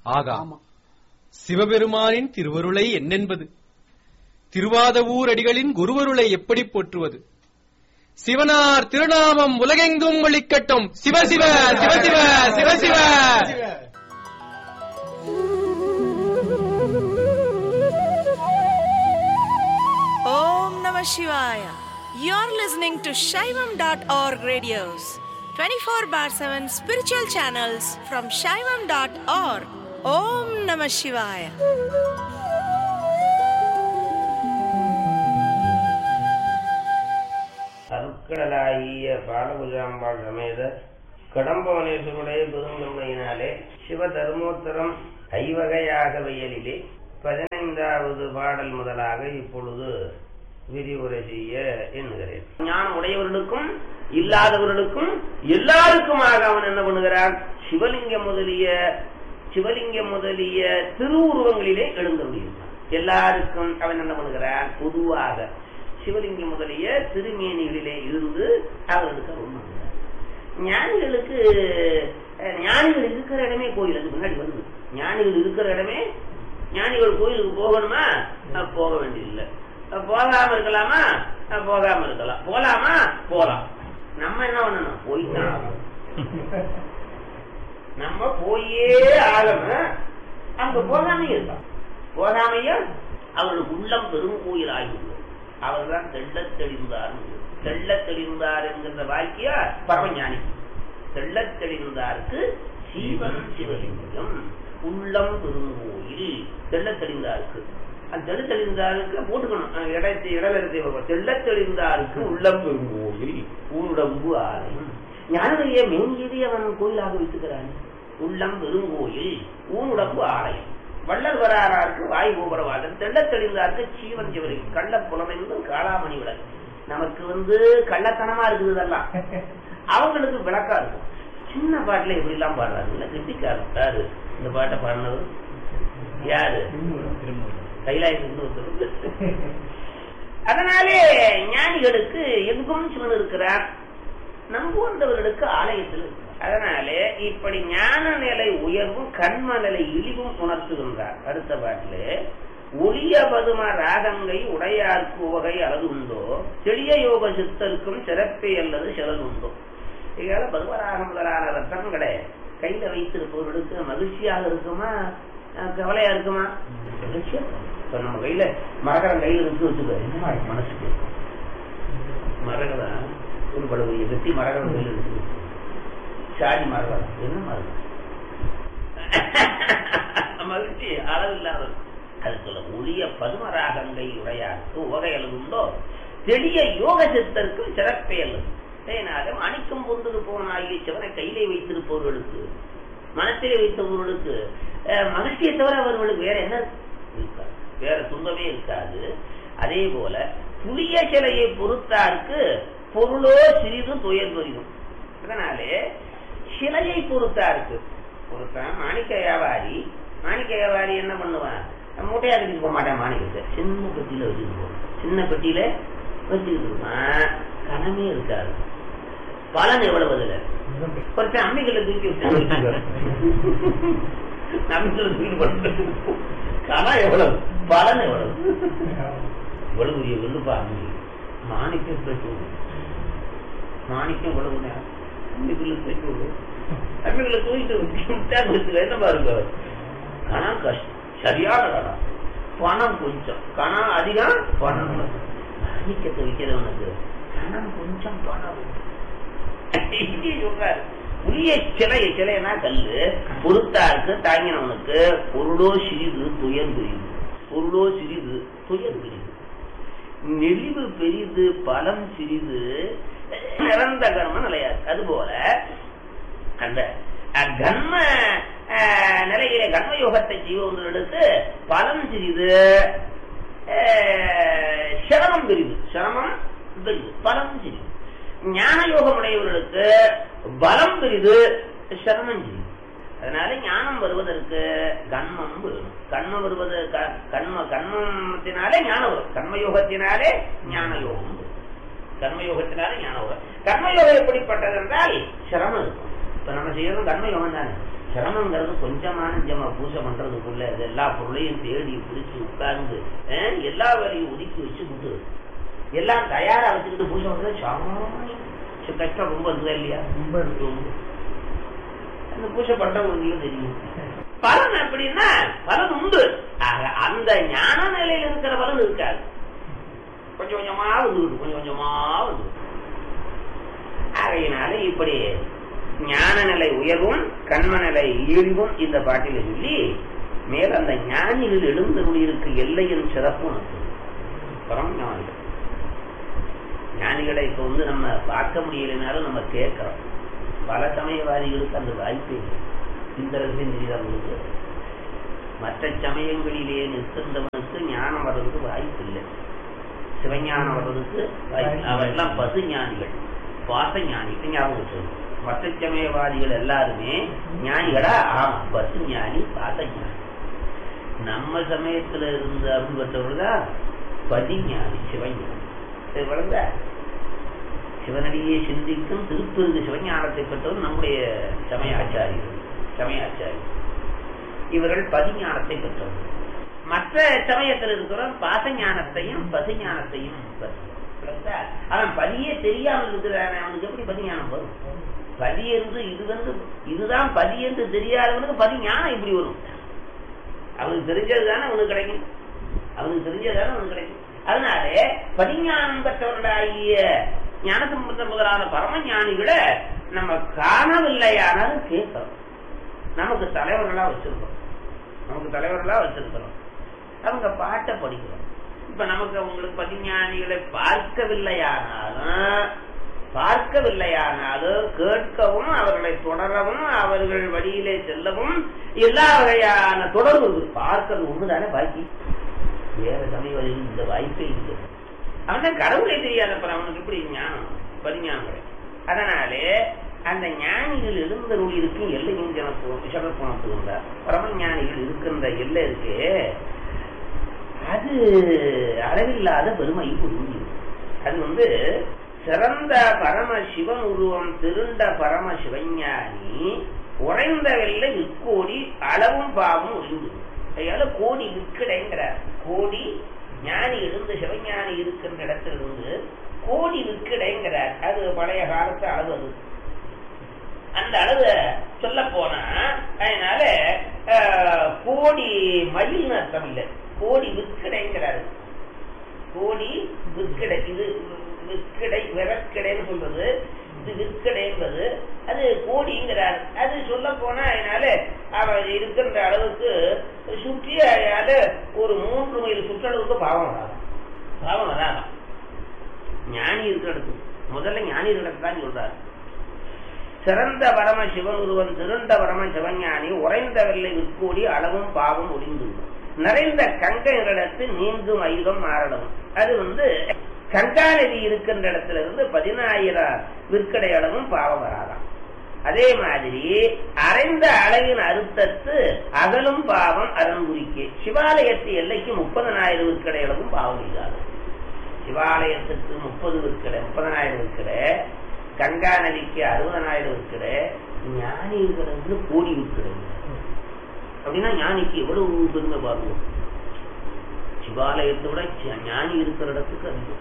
ஆகா ஆமா சிவபெருமானின் திருவருளை என்னென்பது திருவாதவூர் அடிகளின் குருவருளை எப்படி போற்றுவது சிவனார் திருநாமம் உலகெங்கும் ஒழிக்கட்டும் சிவசிவ சிவசிவ சிவசிவ Om Namah Shivaya. You're listening to Shaivam.org radios, 24 bar 7 spiritual channels from Shaivam.org. Om Namah Shivaya. அருட்கடலாகிய பாலபுஜாம்பாள் சமேத கடம்பவனேஸ்வருடைய பெருங்கருணையினாலே சிவ தர்மோத்தரம் ஐவகையாக வெயலிலே பதினைந்தாவது பாடல் முதலாக இப்பொழுது விரிவுரை செய்ய எண்ணுகிறேன் ஞானம் உடையவர்களுக்கும் இல்லாதவர்களுக்கும் எல்லாருக்குமாக அவன் என்ன பண்ணுகிறான் சிவலிங்கம் முதலிய சிவலிங்கம் முதலிய திருவுருவங்களிலே எழுந்தருளியிருந்தான் எல்லாருக்கும் அவன் என்ன பண்ணுகிறான் பொதுவாக சிவலிங்கம் முதலிய திருமேனிகளிலே இருந்து அவர்களுக்கு அருள் பண்ணுகிறார் ஞானிகளுக்கு அஹ், ஞானிகள் இருக்கிற இடமே கோயில் அதுக்கு முன்னாடி வருது ஞானிகள் இருக்கிற இடமே ஞானிகள் கோயிலுக்கு போகணுமா அஹ், போக வேண்டியதில்லை அஹ், போகாம இருக்கலாமா அஹ், போகாம இருக்கலாம் போலாமா போலாம் நம்ம என்ன பண்ணணும் போய் தான் ஆகணும். நம்ம போயே ஆகணும் அங்க போகாமையே இருக்கலாம் போகாமையும் அவர்களுக்கு உள்ளம் பெரும் கோயில் ஆகிவிடும் அவர்தான் தெள்ளத் தெளிந்தார் தெள்ளத் தெளிந்தார் என்கின்ற வாக்கிய பரமஞானி தெள்ளத் தெளிந்தாருக்கு சீவன் சிவலிங்கம் உள்ளம் பெருங்கோயில் தெள்ளத் தெளிந்தாருக்கு அந்த தெள்ளத் தெளிந்தாருக்கு போட்டுக்கணும் அஹ் இடத்தை இடலத்தை தெள்ளத் தெளிந்தாருக்கு உள்ளம் பெருங்கோயில் ஊனுடம்பு ஆலயம் ஞானதைய மேங்கியதை அவன் கோயிலாக வைத்துக்கிறான் உள்ளம் பெருங்கோயில் ஊனுடம்பு ஆலயம் வள்ளல் வராராருக்கு வாய் கோபுரவாதன் தெள்ளத் தெளிந்தாருக்கு சீவன் சிவரி கள்ள புலமைந்தும் காளாமணி விளக்கு நமக்கு வந்து கள்ளத்தனமா இருக்குது இதெல்லாம் அவங்களுக்கு விளக்கா இருக்கும் சின்ன பாட்டுல எப்படி எல்லாம் பாடுறாங்க கிருத்திக்காரு இந்த பாட்டை பாடினவர் யாரு கைலாயத்துக்கு அதனாலே ஞானிகளுக்கு எங்கும் சிவன் இருக்கிறார் நம்புவந்தவர்களுக்கு ஆலயத்தில் இருக்கிறார். அதனாலே இப்படி ஞான நிலை உயர்வும் கண்ம நிலை இழிவும் உணர்த்துகின்றார் அடுத்த பாட்டிலே ஒளிய பதும ராகங்கை உடையார்க்கு உவகை அளவு உண்டோ செளிய யோக சித்தருக்கும் சிறப்பே அல்லது சிலதுண்டோ இதனால பதுமராகம் முதலான ரத்தங்களை கையில வைத்திருப்பவர்களுக்கு மகிழ்ச்சியாக இருக்குமா அஹ் கவலையா இருக்குமா மகிழ்ச்சியா இருக்கும். இப்ப நம்ம கையில மரகரம் கையில இருக்கு வச்சுக்கோ என்னமா இருக்கு மனசுக்கு மரகதம் ஒரு படகு வெட்டி மரகரம் கையில இருக்கு சாடி மரகதம் என்ன மரகதம் மகிழ்ச்சி அளவில்லாத இருக்கும். அது சொல்ல ஒளிய பதுமராகங்கை உடையாருக்கு உவகை உண்டோ தெளிய யோக சித்தருக்கும் சிறப்பே அல்லது அதனால மாணிக்கம் பொருந்தது போனாகிய சிவனை கையிலே வைத்திருப்பவர்களுக்கு மனத்திலே வைத்தவர்களுக்கு அஹ், மகிழ்ச்சியை தவிர அவர்களுக்கு வேற என்ன இருக்காது வேற துன்பமே இருக்காது அதே போல புளிய சிலையை பொறுத்தாருக்கு பொருளோ சிறிதும் துயர் பெரிதும் அதனாலே சிலையை பொறுத்தாருக்கு ஒருத்தன் மாணிக்க வியாபாரி மாணிக்க வியாபாரி என்ன பண்ணுவான் மூட்டையா கட்டிட்டு போக மாட்டான் மாணிக்கத்தை சின்ன பெட்டியில வச்சுட்டு போவான் சின்ன பெட்டியில வச்சுக்கிட்டு இருப்பான் கனமே இருக்காது பலன் எவ்வளவு அதுல ஒருத்தன் அம்மிகளை தூக்கி விட்டு அம்மிகளை தூக்கி போட்டு கனம் எவ்வளவு பலன் எவ்வளவு இவ்வளவு பெரிய வெள்ளுப்பா அம்மி மாணிக்கம் பேச்சு மாணிக்கம் இவ்வளவு நேரம் அம்மிக்குள்ள பேச்சு விடும் அம்மிகளை தூக்கிட்டு விட்டா கொடுத்து என்ன பாருங்க கணம் கஷ்டம் சரியான கணம் பணம் கொஞ்சம் கணம் அதிகம் பணம் மாணிக்கத்தை விற்கிறவனுக்கு கணம் கொஞ்சம் பணம் இங்கே சொல்றாரு புளிய சிலை சிலைனா கல்லு பொறுத்தாருக்கு தாங்கினவனுக்கு பொருளோ சிறிது துயர் பெரிது பொருளோ சிறிது துயர் பெரிது நெளிவு பெரிது பலம் சிறிது நிறந்த கர்ம நிலையாது அதுபோல அந்த அஹ், கர்ம அஹ், நிலையிலே கர்ம யோகத்தை செய்வவர்களுக்கு பலம் சிறிது அஹ், சிரமம் பெரிது சிரமம் பெரிது பலம் சிறிது ஞான யோகம் உடையவர்களுக்கு பலம் பெரிது சிரமம் சிறிது அதனால ஞானம் வருவதற்கு கண்மம் வேணும் கண்மம் வருவது க- கண்ம கண்மத்தினாலே ஞானம் வரும் கர்மயோகத்தினாலே ஞான யோகம் வரும் கர்மயோகத்தினாலே ஞான யோகம் கர்மயோகம் எப்படிப்பட்டது என்றால் சிரமம் இருக்கும் இப்ப நம்ம செய்யறது கர்மயோகம் தானே சிரமங்கிறது கொஞ்சமான ஜம பூஜை பண்றதுக்குள்ள இது எல்லா பொருளையும் தேடி பிடிச்சு உட்கார்ந்து அஹ், எல்லா வேலையும் ஒதுக்கி வச்சுக்கிட்டு எல்லாம் தயாரா வச்சுக்கிட்டு பூஜை பண்றது சாமானியம் சரி, கஷ்டம் ரொம்ப இருக்குதா இல்லையா ரொம்ப இருக்கு ரொம்ப. அந்த பூஜை பண்றவங்களுக்கு தெரியும் பலன் அப்படின்னா பலன் உண்டு ஆக, அந்த ஞான நிலையில இருக்கிற பலன் இருக்காது கொஞ்சம் கொஞ்சமா வந்துக்கிட்டு கொஞ்சம் கொஞ்சமா வந்து ஆகையினால இப்படி ஞான நிலை உயர்வும் கண்ம நிலை இழிவும் இந்த பாட்டில சொல்லி மேல அந்த ஞானிகள் எழுந்தருளிருக்கு எல்லையின் சிறப்பும் பரம் ஞானிகள் ஞானிகளை இப்ப வந்து நம்ம பார்க்க முடியலைனாலும் நம்ம கேட்கிறோம் பல சமயவாதிகளுக்கு அந்த வாய்ப்பே இல்லை. இந்த ரகசியம் தெரியாதவங்களுக்கு மற்ற சமயங்களிலே நிற்கின்றவனுக்கு ஞானம் வர்றதுக்கு வாய்ப்பு இல்லை சிவஞானம் வர்றதுக்கு வாய்ப்பு இல்லை. அவரெல்லாம் பசு ஞானிகள் பாச ஞானிகள் ஞாபகம் வச்சுக்கணும். மற்ற சமயவாதிகள் எல்லாருமே ஞானிகளா ஆமா பசு ஞானி பாச ஞானி நம்ம சமயத்துல இருந்த அருள் பெற்றவர்கள் பதிஞானி சிவஞானி இது விளங்க சிவனடியே சிந்திக்கும் திருப்பெருங்கு சிவஞானத்தை பெற்றவர் நம்முடைய சமய ஆச்சாரியர்கள் சமய ஆச்சாரியர் இவர்கள் பதிஞானத்தை பெற்றவர் மற்ற சமயத்தில் இருக்கிறவன் பாசஞானத்தையும் பசுஞானத்தையும் பெற்றவர் விளங்குதா? அவன் பதியே தெரியாமல் இருக்கிறான் அவனுக்கு எப்படி பதிஞானம் வரும் பதி என்று இது வந்து இதுதான் பதி என்று தெரியாதவனுக்கு பதி ஞானம் இப்படி வரும் அவனுக்கு தெரிஞ்சது தானே அவனுக்கு கிடைக்கும் அவனுக்கு தெரிஞ்சது தானே அவனுக்கு கிடைக்கும் அதனால பதிஞானம் பெற்றவர்களாகிய ஞானசம்பந்த முதலான பரம ஞானிகளை நம்ம காணவில்லையானாலும் கேட்கிறோம் நமக்கு தலைவர்களா வச்சிருக்கிறோம் நமக்கு தலைவர்களா வச்சிருக்கிறோம் அவங்க பாட்டை படிக்கிறோம் இப்ப நமக்கு அவங்களுக்கு பதிஞானிகளை பார்க்கவில்லையானாலும் பார்க்கவில்லையானாலும் கேட்கவும் அவர்களை தொடரவும் அவர்கள் வழியிலே செல்லவும் எல்லா வகையான தொடர்பு இருக்கு. பார்க்கிறது ஒண்ணுதானே பாக்கி வேற சமயம் இந்த வாய்ப்பே இல்லை அவன் தான் கடவுளே தெரியாதப்ப அவனுக்கு எப்படி ஞானம் பரிஞானம் கிடைக்கும் அதனாலே அந்த ஞானிகள் எழுந்தருள் இருக்கும் எல்லையும் ஜனத்துவம் சிறப்புணத்துவம் பரம ஞானிகள் இருக்கின்ற எல்லை இருக்கு அது அளவில்லாத பெருமை புரிஞ்சு அது வந்து சிறந்த பரம சிவன் உருவம் திருண்ட பரம சிவஞானி உறைந்த வெள்ளை விற்கோடி அளவும் பாவம் ஒளிந்து அதனால கோடி விற்கிடைங்கிறார் கோடி ஞானி இருந்து சிவஞானி இருக்கின்ற இடத்திலிருந்து கோடி விற்கிடைங்கிறார் அது பழைய காலத்து அளவு அது அந்த அளவு சொல்ல போனா அதனால ஆஹ், கோடி மயில்னு அர்த்தம் இல்லை கோடி விற்கிடைங்கிறாரு கோடி விற்கிடை இது விற்கிடை விறக்கிடைன்னு சொல்றது இது விற்கிடை என்பது அது கோடிங்கிறார் அது சொல்ல போனா அதனால அவர் இருக்கின்ற அளவுக்கு சுற்றி அது ஒரு மூன்று மைல் சுற்றளவுக்கு பாவம் வராது பாவம் வராதான் ஞானி இருக்கிற இடத்துக்கு முதல்ல ஞானி இருக்கிறது தான் சொல்றாரு சிறந்த பரம சிவன் ஒருவன் திருண்ட பரம சிவஞானி உறைந்த வெள்ளை விற்கோடி அளவும் பாவம் ஒளிந்து நிறைந்த கங்கைகளிடத்து நீங்கும் ஐகம் மாறடும் அது வந்து கங்கா நதி இருக்கின்ற இடத்துல இருந்து பதினாயிரம் விற்கடை அளவும் பாவம் வராதாம் அதே மாதிரி அரைந்த அளவின் அறுத்தத்து அகலும் பாவம் அறங்குறிக்கு சிவாலயத்து எல்லைக்கு முப்பதனாயிரம் விற்கடை அளவும் பாவம் இல்லாது சிவாலயத்துக்கு முப்பது விற்கடை முப்பதனாயிரம் விற்கடை கங்கா நதிக்கு அறுபதனாயிரம் விற்கடை ஞானி இருக்கிறது கோடி விற்கடை அப்படின்னா ஞானிக்கு எவ்வளவு பெருமை பாருங்க சிவாலயத்தை விட சி- ஞானி இருக்கிற இடத்துக்கு அதிகம்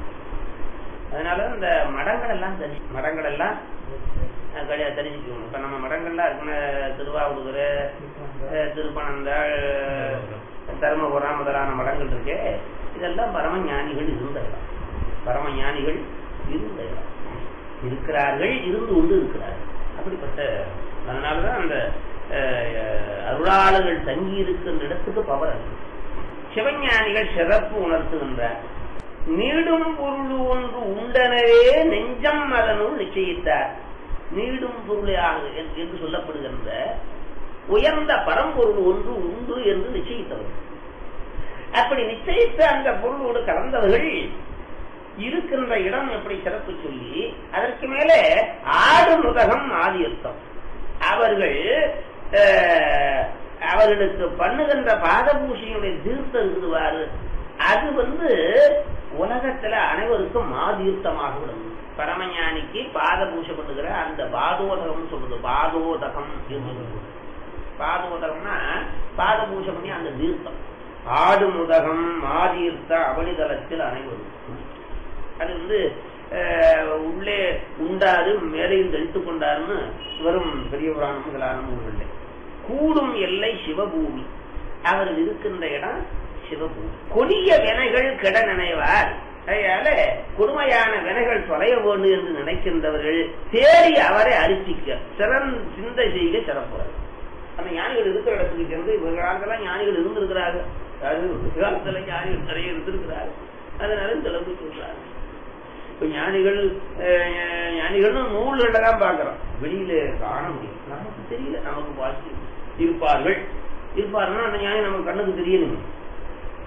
அதனால இந்த மடங்கள் எல்லாம் தரி மடங்கள் எல்லாம் அஹ், கிடையாது தெரிஞ்சுக்கணும் இப்ப நம்ம மடங்கள்லாம் இருக்குன்னு திருவாவூர் அஹ், திருப்பனந்தாள் அஹ், தருமபுரம் முதலான மடங்கள் இருக்கே இதெல்லாம் பரம ஞானிகள் இருந்த இடம் பரம ஞானிகள் இருந்த இடம் இருக்கிறார்கள் இருந்து கொண்டு இருக்கிறார்கள் அப்படிப்பட்ட அதனாலதான் அந்த அஹ், அருளாளர்கள் தங்கி இருக்கின்ற இடத்துக்கு பவர் இருக்கு சிவஞானிகள் சிறப்பு உணர்த்துகின்றார் நீடும் பொருள் ஒன்று உண்டனவே நெஞ்சம் அதனுள் நிச்சயித்தார் நீடும் பொருளாக என்று- என்று சொல்லப்படுகின்ற உயர்ந்த பரம்பொருள் ஒன்று உண்டு என்று நிச்சயித்தவர்கள் அப்படி நிச்சயித்த அந்த பொருளோடு கலந்தவர்கள் இருக்கின்ற இடம் எப்படி சிறப்பு சொல்லி அதற்கு மேலே ஆடு முதகம் ஆதியர்த்தம் அவர்கள் அஹ், அவர்களுக்கு பண்ணுகின்ற பாதபூஷையுடைய தீர்த்தம் இருக்குதுவாரு அது வந்து உலகத்துல அனைவருக்கும் மாதீர்த்தமாக விடும் பரமஞானிக்கு பாத பூஷை பண்ணுகிற அந்த பாதோதகம் சொல்றது பாதோதகம் என்று சொல்றது. பாதமுதகம்னா பாத பூஜை பண்ணி அந்த தீர்த்தம் ஆடு முதகம் ஆதீர்த்த அவனிதளத்தில் அனைவரும் அது வந்து அஹ், உள்ளே உண்டாரு மேலையும் தெளித்து கொண்டாருன்னு வரும் பெரிய புராணம் முதலான நூல்களில் கூடும் எல்லை சிவபூமி அவர் இருக்கின்ற இடம் சிவபூமி கொடிய வினைகள் கெட நினைவார் அதனால கொடுமையான வினைகள் தொலைய வேண்டும் என்று நினைக்கின்றவர்கள் தேடி அவரை அரிசிக்க சிறன் சிந்தை செய்க சிறப்புறது அந்த ஞானிகள் இருக்கிற இடத்துக்கு சென்று இவங்க காலத்துல ஞானிகள் இருந்திருக்கிறார்கள் அதாவது ஒரு காலத்துல ஞானிகள் நிறைய இருந்திருக்கிறார்கள் அதனால திறந்து சொல்றாங்க இப்ப ஞானிகள் அஹ், ஞானிகள்னு நூல்கள்ல தான் பாக்குறோம் வெளியில காண முடியும் நமக்கு தெரியல நமக்கு வாசி இருப்பார்கள் இருப்பாருன்னா அந்த ஞானி நம்ம கண்ணுக்கு தெரியணுங்க